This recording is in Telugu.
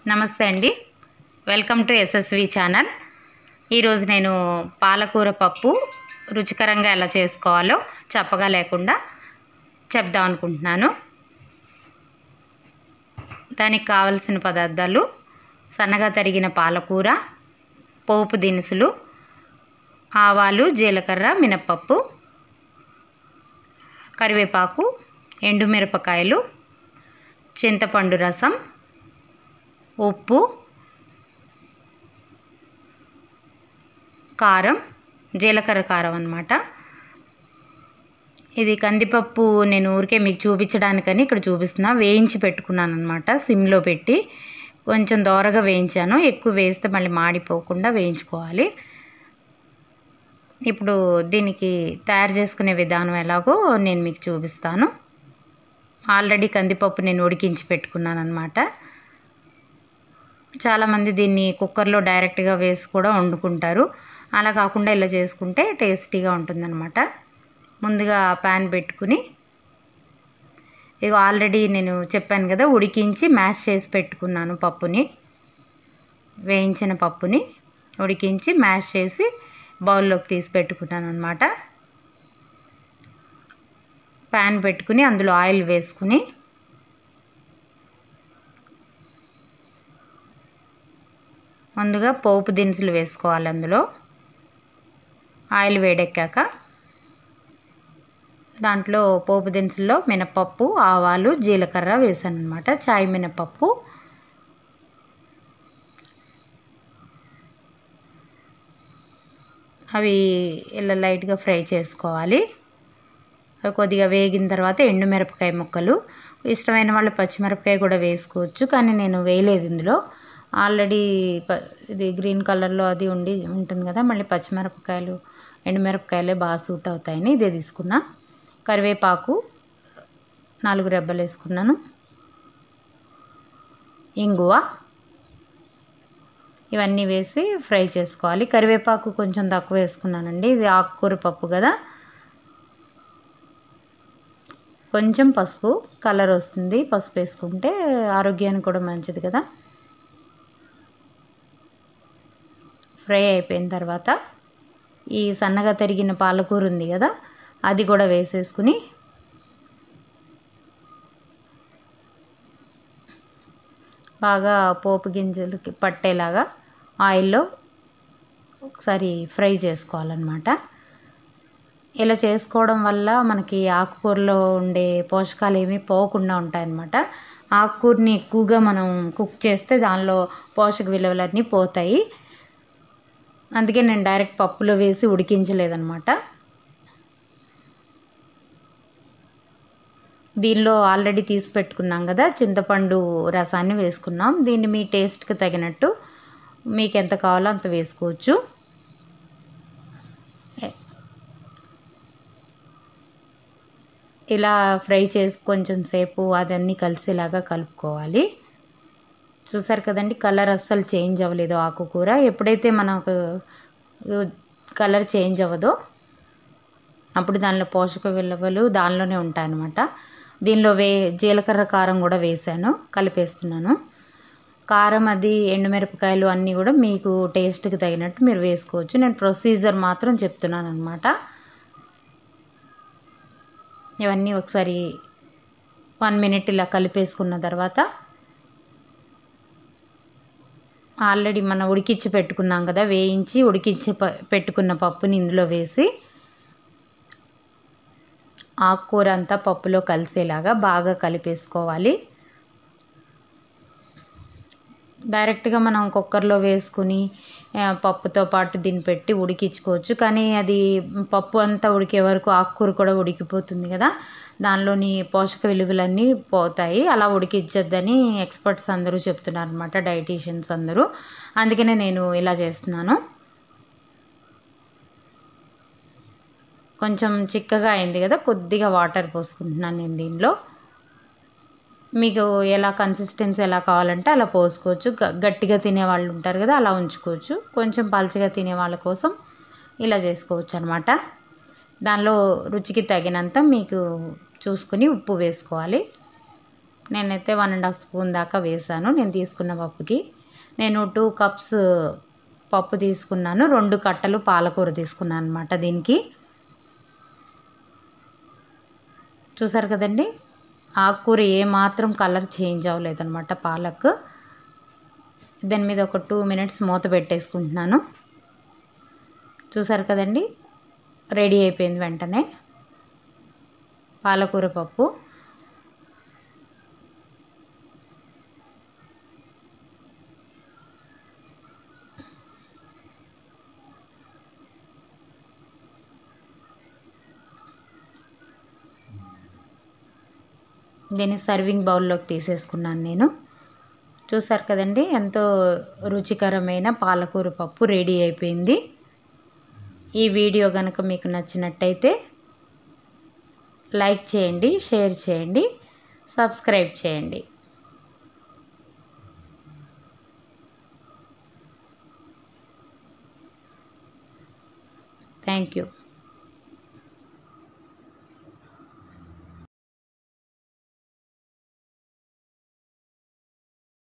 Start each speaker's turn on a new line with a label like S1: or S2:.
S1: నమస్తే అండి వెల్కమ్ టు ఎస్ఎస్వి ఛానల్ ఈరోజు నేను పాలకూర పప్పు రుచికరంగా ఎలా చేసుకోవాలో చెప్పగా లేకుండా చెప్దాం అనుకుంటున్నాను దానికి కావలసిన పదార్థాలు సన్నగా తరిగిన పాలకూర పోపు దినుసులు ఆవాలు జీలకర్ర మినప్పప్పు కరివేపాకు ఎండుమిరపకాయలు చింతపండు రసం ఉప్పు కారం జీలకర్ర కారం అన్నమాట ఇది కందిపప్పు నేను ఊరికే మీకు చూపించడానికని ఇక్కడ చూపిస్తున్నా వేయించి పెట్టుకున్నాను అనమాట సిమ్లో పెట్టి కొంచెం దోరగా వేయించాను ఎక్కువ వేస్తే మళ్ళీ మాడిపోకుండా వేయించుకోవాలి ఇప్పుడు దీనికి తయారు చేసుకునే విధానం ఎలాగో నేను మీకు చూపిస్తాను ఆల్రెడీ కందిపప్పు నేను ఉడికించి పెట్టుకున్నాను అనమాట చాలామంది దీన్ని కుక్కర్లో డైరెక్ట్గా వేసి కూడా వండుకుంటారు అలా కాకుండా ఇలా చేసుకుంటే టేస్టీగా ఉంటుందన్నమాట ముందుగా ప్యాన్ పెట్టుకుని ఇక ఆల్రెడీ నేను చెప్పాను కదా ఉడికించి మ్యాష్ చేసి పెట్టుకున్నాను పప్పుని వేయించిన పప్పుని ఉడికించి మ్యాష్ చేసి బౌల్లోకి తీసి పెట్టుకున్నాను అనమాట ప్యాన్ పెట్టుకుని అందులో ఆయిల్ వేసుకుని ముందుగా పోపు దినుసులు వేసుకోవాలి అందులో ఆయిల్ వేడెక్కాక దాంట్లో పోపు దినుసుల్లో మినపప్పు ఆవాలు జీలకర్ర వేసాను అనమాట చాయ్ మినపప్పు అవి ఇలా లైట్గా ఫ్రై చేసుకోవాలి అవి కొద్దిగా వేగిన తర్వాత ఎండుమిరపకాయ ముక్కలు ఇష్టమైన వాళ్ళు పచ్చిమిరపకాయ కూడా వేసుకోవచ్చు కానీ నేను వేయలేదు ఇందులో ఆల్రెడీ ప ఇది గ్రీన్ కలర్లో అది ఉండి ఉంటుంది కదా మళ్ళీ పచ్చిమిరపకాయలు ఎండుమిరపకాయలే బాగా సూట్ అవుతాయని ఇదే తీసుకున్నా కరివేపాకు నాలుగు రెబ్బలు వేసుకున్నాను ఇంగువ ఇవన్నీ వేసి ఫ్రై చేసుకోవాలి కరివేపాకు కొంచెం తక్కువ వేసుకున్నానండి ఇది ఆకుకూర పప్పు కదా కొంచెం పసుపు కలర్ వస్తుంది పసుపు వేసుకుంటే ఆరోగ్యానికి కూడా మంచిది కదా ఫ్రై అయిపోయిన తర్వాత ఈ సన్నగా తరిగిన పాలకూర ఉంది కదా అది కూడా వేసేసుకుని బాగా పోపు గింజలకి పట్టేలాగా ఆయిల్లో ఒకసారి ఫ్రై చేసుకోవాలన్నమాట ఇలా చేసుకోవడం వల్ల మనకి ఆకుకూరలో ఉండే పోషకాలు ఏమీ పోకుండా ఉంటాయన్నమాట ఆకుకూరని ఎక్కువగా మనం కుక్ చేస్తే దానిలో పోషక విలువలన్నీ పోతాయి అందుకే నేను డైరెక్ట్ పప్పులో వేసి ఉడికించలేదన్నమాట దీనిలో ఆల్రెడీ తీసి పెట్టుకున్నాం కదా చింతపండు రసాన్ని వేసుకున్నాం దీన్ని మీ టేస్ట్కి తగినట్టు మీకు ఎంత కావాలో అంత వేసుకోవచ్చు ఇలా ఫ్రై చేసి కొంచెం సేపు అదన్నీ కలిసేలాగా కలుపుకోవాలి చూసారు కదండి కలర్ అస్సలు చేంజ్ అవ్వలేదు ఆకుకూర ఎప్పుడైతే మనకు కలర్ చేంజ్ అవ్వదో అప్పుడు దానిలో పోషక విలువలు దానిలోనే ఉంటాయన్నమాట దీనిలో వే జీలకర్ర కారం కూడా వేసాను కలిపేస్తున్నాను కారం అది ఎండుమిరపకాయలు అన్నీ కూడా మీకు టేస్ట్కి తగినట్టు మీరు వేసుకోవచ్చు నేను ప్రొసీజర్ మాత్రం చెప్తున్నాను అనమాట ఇవన్నీ ఒకసారి వన్ మినిట్ ఇలా కలిపేసుకున్న తర్వాత ఆల్రెడీ మనం ఉడికించి పెట్టుకున్నాం కదా వేయించి ఉడికించి పెట్టుకున్న పప్పుని ఇందులో వేసి ఆకుకూర అంతా పప్పులో కలిసేలాగా బాగా కలిపేసుకోవాలి డైరెక్ట్గా మనం కుక్కర్లో వేసుకుని పప్పుతో పాటు దీన్ని పెట్టి ఉడికించుకోవచ్చు కానీ అది పప్పు అంతా ఉడికే వరకు ఆకుకూర కూడా ఉడికిపోతుంది కదా దానిలోని పోషక విలువలన్నీ పోతాయి అలా ఉడికించొద్దని ఎక్స్పర్ట్స్ అందరూ చెప్తున్నారు అనమాట డైటీషియన్స్ అందరూ అందుకనే నేను ఇలా చేస్తున్నాను కొంచెం చిక్కగా అయింది కదా కొద్దిగా వాటర్ పోసుకుంటున్నాను నేను దీనిలో మీకు ఎలా కన్సిస్టెన్సీ ఎలా కావాలంటే అలా పోసుకోవచ్చు గట్టిగా తినే వాళ్ళు ఉంటారు కదా అలా ఉంచుకోవచ్చు కొంచెం పలుచగా తినే వాళ్ళ కోసం ఇలా చేసుకోవచ్చు అనమాట దానిలో రుచికి తగినంత మీకు చూసుకుని ఉప్పు వేసుకోవాలి నేనైతే వన్ అండ్ హాఫ్ స్పూన్ దాకా వేసాను నేను తీసుకున్న పప్పుకి నేను టూ కప్స్ పప్పు తీసుకున్నాను రెండు కట్టలు పాలకూర తీసుకున్నాను అనమాట దీనికి చూసారు కదండి ఆకుకూర ఏమాత్రం కలర్ చేంజ్ అవ్వలేదన్నమాట పాలక్ దాని మీద ఒక టూ మినిట్స్ మూత పెట్టేసుకుంటున్నాను చూసారు కదండి రెడీ అయిపోయింది వెంటనే పాలకూర పప్పు దీన్ని సర్వింగ్ బౌల్లోకి తీసేసుకున్నాను నేను చూసారు కదండి ఎంతో రుచికరమైన పాలకూర పప్పు రెడీ అయిపోయింది ఈ వీడియో కనుక మీకు నచ్చినట్టయితే లైక్ చేయండి షేర్ చేయండి సబ్స్క్రైబ్ చేయండి థ్యాంక్ యూ